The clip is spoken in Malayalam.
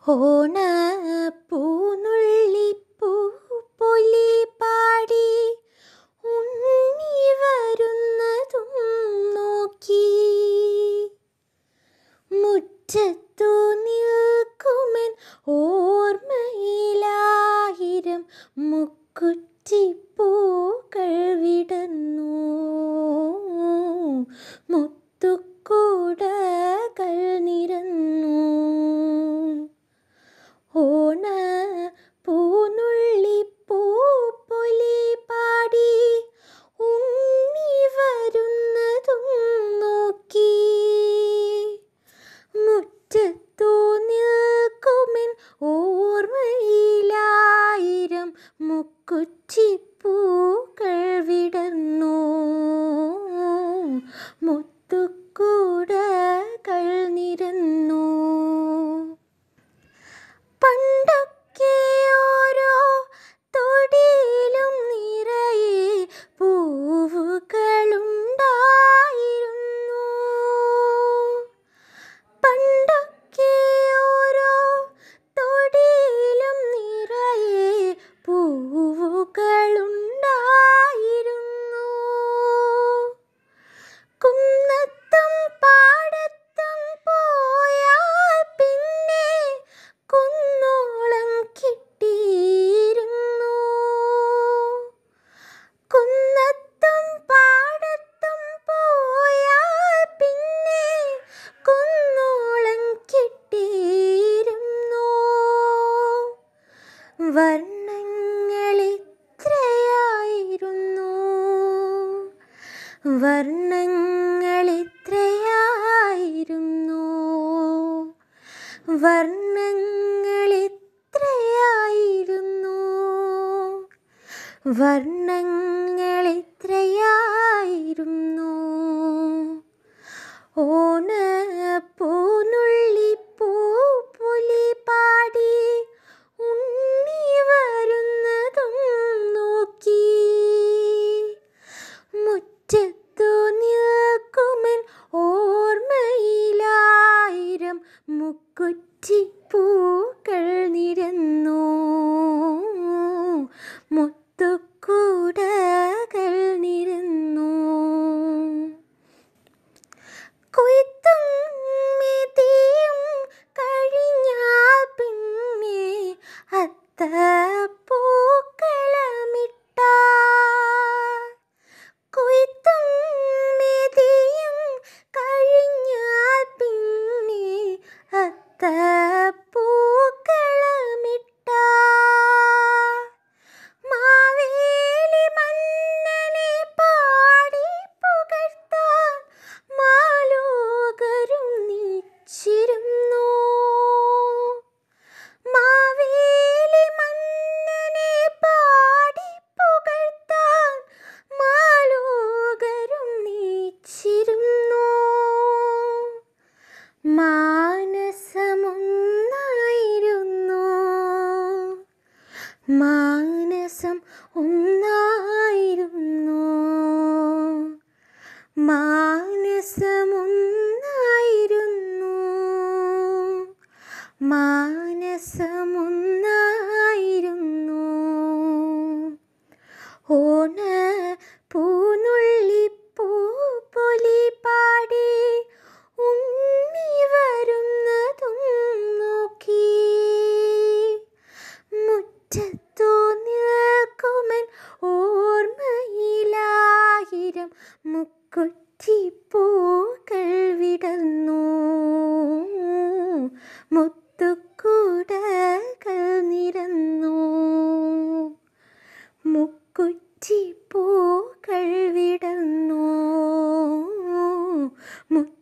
ഓണ പൂനുള്ളി പൂപ്പൊലി പാടി ഉണ്ണി വരുന്നതും നോക്കി മുറ്റത്തു നിൽക്കുമൻ ഓർമ്മയിലായിരം മുക്കുറ്റിപ്പൂക്കൾ വിടന്നു മുത്തുക്കൂടകൾ നിരന്നു ഓണ പൂനുള്ളി പൂപ്പൊലി പാടി ഉണ്ണി വരുന്നതും നോക്കി മുറ്റത്തു നിൽക്കുമെൻ ഓർമ്മയിലായിരം മുക്കുറ്റിപ്പൂക്കൾ വിടർന്നു മുത്തുക്കൂടകൾ നിരന്നു പണ്ടൊക്കെ ഓരോ തൊടിയിലും നിറയെ പൂവുകളുണ്ടായിരുന്നു പണ്ടൊക്കെ ഓരോ തൊടിയിലും നിറയെ പൂവുകളുണ്ടായിരുന്നു കുന്നത്തും പാടത്തും പോയാൽ പിന്നെ കുന്നോളം കിട്ടിയിരുന്നു കുന്നത്തും പാടത്തും പോയാൽ പിന്നെ കുന്നോളം കിട്ടിയിരുന്നു വർണ്ണങ്ങളിത്രയായിരുന്നു വർണ്ണങ്ങളിത്രയായിരുന്നു വർണ്ണങ്ങളിത്രയായിരുന്നു വർണ്ണങ്ങളിത്രയായിരുന്നു ഓണ പൂനുള്ളി പൂപ്പുലി പാടി ഉണ്ണി വരുന്നതും നോക്കി മുറ്റത്തു നിൽക്കുമൻ ഓർമ്മയിലായിരം മുക്കുറ്റിപ്പൂക്കൾ നിരന്നു മുത്തുക്കൂടകൾ നിരന്നു കൊയ്ത്തും മെതിയും കഴിഞ്ഞാൽ പിന്നെ അത്ത പൂക്കളമിട്ട കൊയ്ത്തും മെതിയും കഴിഞ്ഞാൽ പിന്നെ അത്ത പൂക്കളമിട്ട മാവേലി മന്നനെ പാടി പുകഴ്ത്താൻ മാലോകരും നീച്ചിരുന്നു മാവേലി മന്നനെ പാടി പുകഴ്ത്താൻ മാലോകരും നീച്ചിരുന്നു മാനസമൊന്നായിരുന്നു മാനസം ഒന്നായിരുന്നു മാനസമൊന്നായിരുന്നു മാനസമൊന്നായിരുന്നു ഓണ പൂനുള്ളി പൂപ്പൊലി പാടി ഉണ്ണി വരുന്നതും നോക്കി മുറ്റത്തു നിൽക്കുമൻ ഓർമ്മയിലായിരം മുക്കുറ്റിപ്പൂക്കൾ വിടർന്നു മുത്തുക്കൂടകൾ നിരന്നു മുക്കുറ്റിപ്പൂക്കൾ വിടർന്നു മുത്ത്